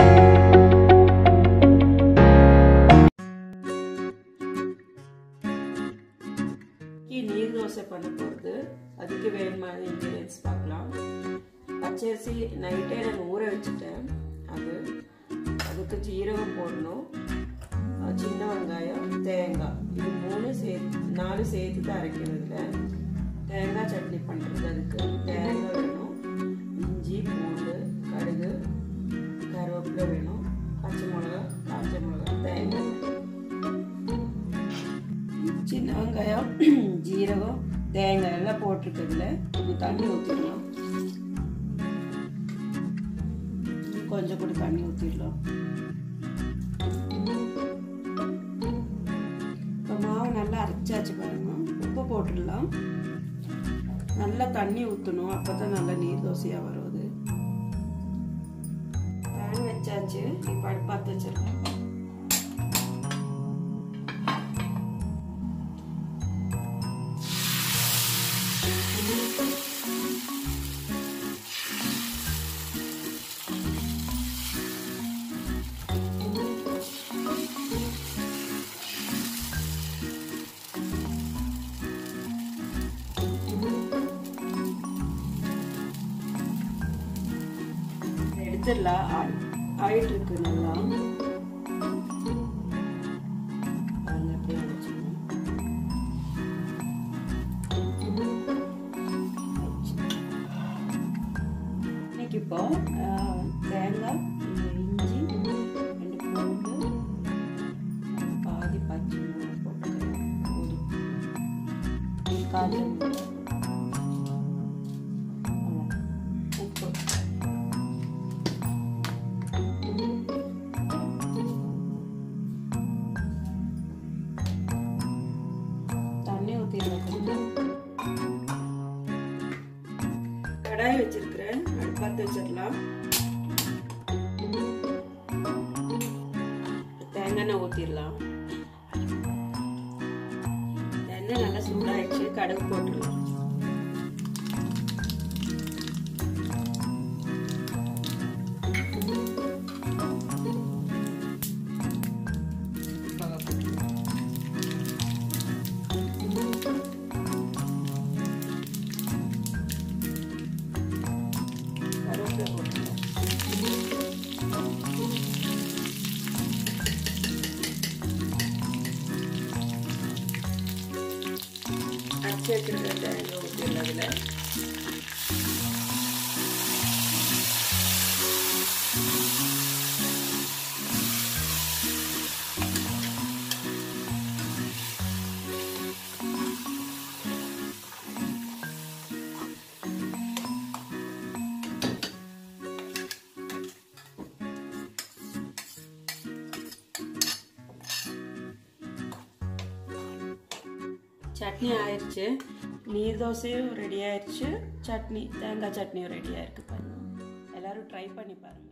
நீர் தோசை பண்ண போகிறது அதுக்கு வேணுமான இன்க்ரீடியன்ஸ் பார்க்கலாம் பச்சரிசி நைட்டே நான் ஊற வச்சுட்டேன் அது அதுக்கு ஜீரகம் போடணும் சின்ன வெங்காயம் தேங்காய் இது மூணு சேர்த்து நாலு சேர்த்து தான் அரைக்கிறதுல தேங்காய் சட்னி பண்ணுறது அதுக்கு தேங்காய் வேணும் இஞ்சி பூண்டு கடுகு கருவேப்பிலை வேணும் பச்சை மிளகா காய்ச்ச மிளகா தேங்காய் சின்ன வெங்காயம் ஜீரகம் தேங்காய் எல்லாம் போட்டிருக்கிறதுல இது தண்ணி ஊற்றிடலாம் கொஞ்சம் கூட தண்ணி ஊற்றிடலாம் இப்போ மாவு நல்லா அரைச்சாச்சு பாருங்க உப்பு போட்டுடலாம் நல்லா தண்ணி ஊற்றணும் அப்போ தான் நல்லா நீர் தோசையாக வருது பேன் வச்சாச்சு இப்போ அடுப்பாத்து வச்சிடலாம் எடுத்துடலாம் ஆயிட்டு இருக்கு நல்லா இன்னைக்கு இப்போ தேங்காய் இஞ்சி ரெண்டு பூண்டு பாதி பச்சை மிளகாய் போட்டுக்கிறேன் போதும் காய்ச்சல் உப்பு தண்ணி ஊற்றிடலாம் கடாய் வச்சிருக்கிறேன் அடுப்பாத்து வச்சிடலாம் தேங்காய் எண்ணெய் ஊற்றிடலாம் எண்ணெய் நல்லா சூடாயிடுச்சு கடுகு போட்டுடலாம் கருவேப்பிலை போட்டுக்கலாம் அரைச்சி வச்சிருக்கிற தேங்காய் ஊற்றிடலாம் அதில் சட்னி ஆயிடுச்சு நீர் தோசையும் ரெடி ஆயிடுச்சு சட்னி தேங்காய் சட்னியும் ரெடி ஆயிருக்கு பாருங்க எல்லாரும் ட்ரை பண்ணி பாருங்க